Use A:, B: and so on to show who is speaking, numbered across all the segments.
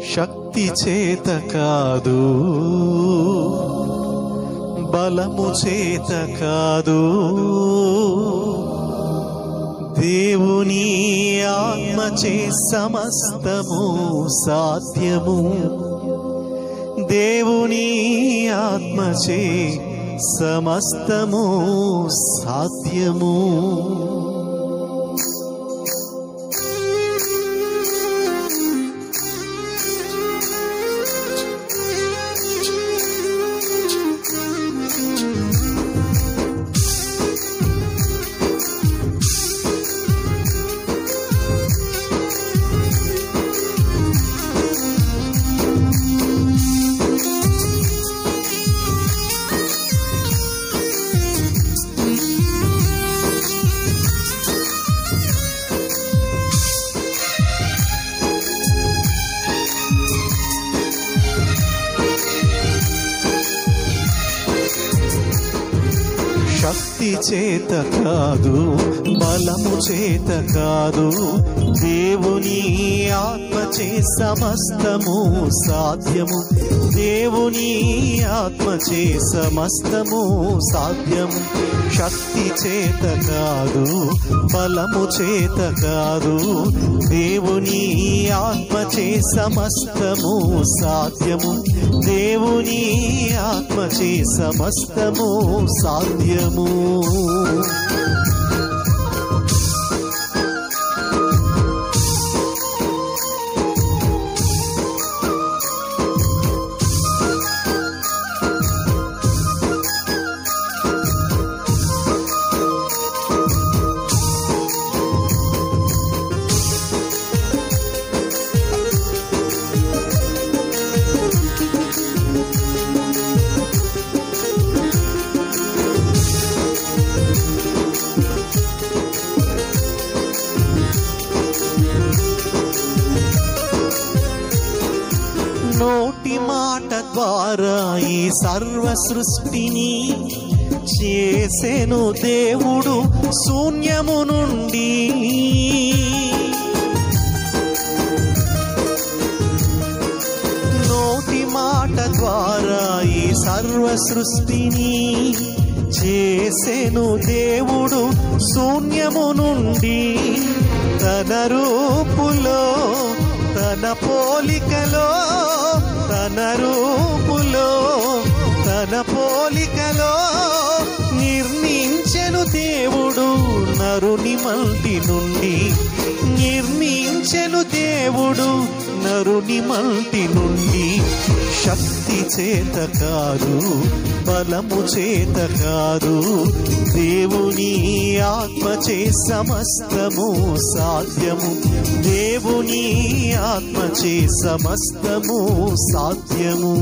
A: శక్తి చేత కాదు బలము చేత కాదు దేవుని ఆత్మచే సమస్తము సాధ్యము దేవుని ఆత్మచే సమస్తము సాధ్యము శక్తి చేత కాదు బలము చేత కాదు దేవుని ఆత్మచే సమస్తము సాధ్యము దేవుని ఆత్మచే సమస్తము సాధ్యము శక్తి చేత కాదు బలము చేత కాదు దేవుని ఆత్మచే సమస్తము సాధ్యము దేవుని ఆత్మచే సమస్తము సాధ్యము నోటి మాట ద్వారా ఈ సర్వ సృష్టిని చేసెను దేవుడు శూన్యము నుండి నోటి మాట ద్వారా ఈ సర్వ సృష్టిని చేసెను దేవుడు శూన్యము నుండి తన రూపులో తన పోలికలో తన రూపులో తన పోలికలో నిర్మించెను దేవుడు నరుని మంటి నుండి నిర్మించెను దేవుడు నరుని మంటి నుండి శక్తి చేత కాదు బలము చేత కాదు దేవుని ఆత్మచే సమస్తము సాధ్యము దేవుని ఆత్మచే సమస్తము సాధ్యము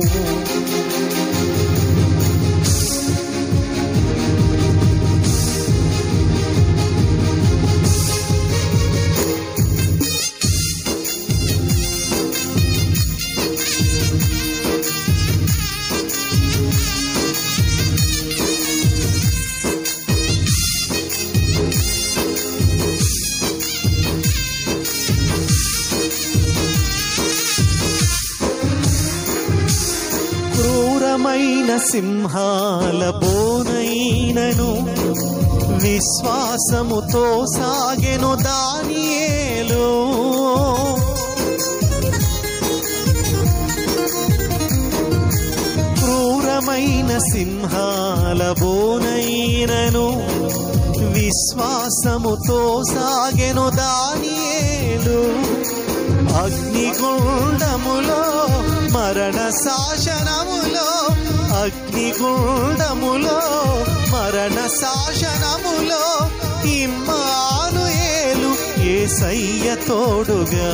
A: క్రూరమైన సింహాల బోనైనను విశ్వాసముతో సాగెను దానియేలు క్రూరమైన సింహాల బోనైనను విశ్వాసముతో సాగెను దానియేలు అగ్నిగుండములో మరణ శాసనములో అగ్నిగుండములో మరణ శాసనములో ఇమ్మానుయేలు ఏసయ్య తోడుగా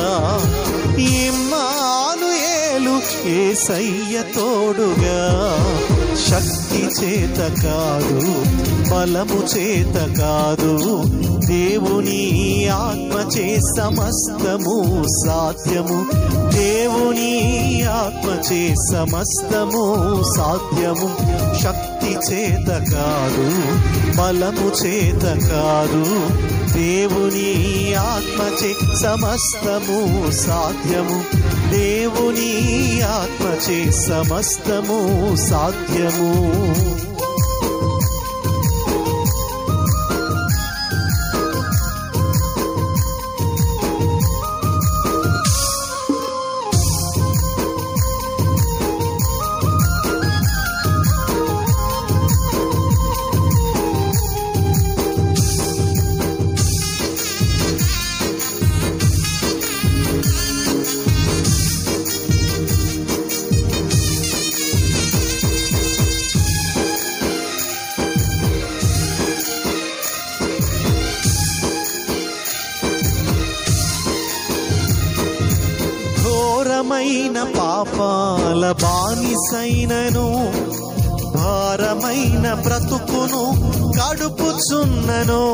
A: ఇమ్మానుయేలు ఏసయ్య తోడుగా శక్తి చేత కాదు బలము చేత కాదు దేవుని ఆత్మచే సమస్తము సాధ్యము దేవుని ఆత్మచే సమస్తము సాధ్యము శక్తి చేత కాదు బలము చేత కాదు దేవుని ఆత్మచే సమస్తము సాధ్యము దేవుని ఆత్మచే సమస్తము సాధ్యము ఘోరమైన పాపాల బానిసైనను భారమైన బ్రతుకును గడుపుచున్నను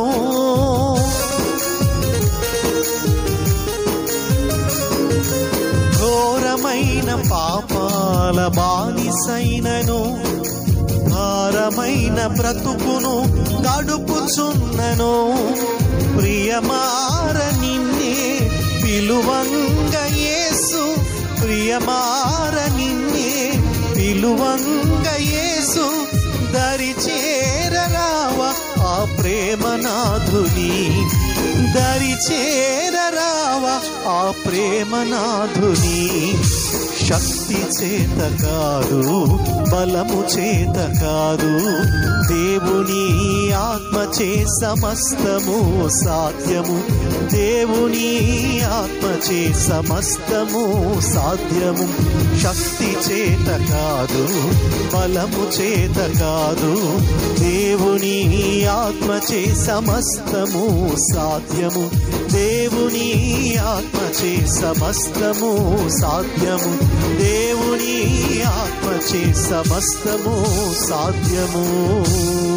A: ఘోరమైన పాపాల బానిసైనను భారమైన బ్రతుకును గడుపుచున్నను ప్రియమార నిన్నే పిలువంగ యేసు ప్రియమార నిన్నే పిలువంగ యేసు దరి చేరరావ ఆ ప్రేమనాథుని దరి చేరరావ ఆ ప్రేమనాథుని శక్తి చేత కాదు బలము చేత కాదు దేవుని ఆత్మచే సమస్తము సాధ్యము దేవుని ఆత్మచే సమస్తము సాధ్యము శక్తి చేత కాదు బలము చేత కాదు దేవుని ఆత్మచే సమస్తము సాధ్యము దేవుని ఆత్మచే సమస్తము సాధ్యము దేవుని ఆత్మచే సమస్తము సాధ్యము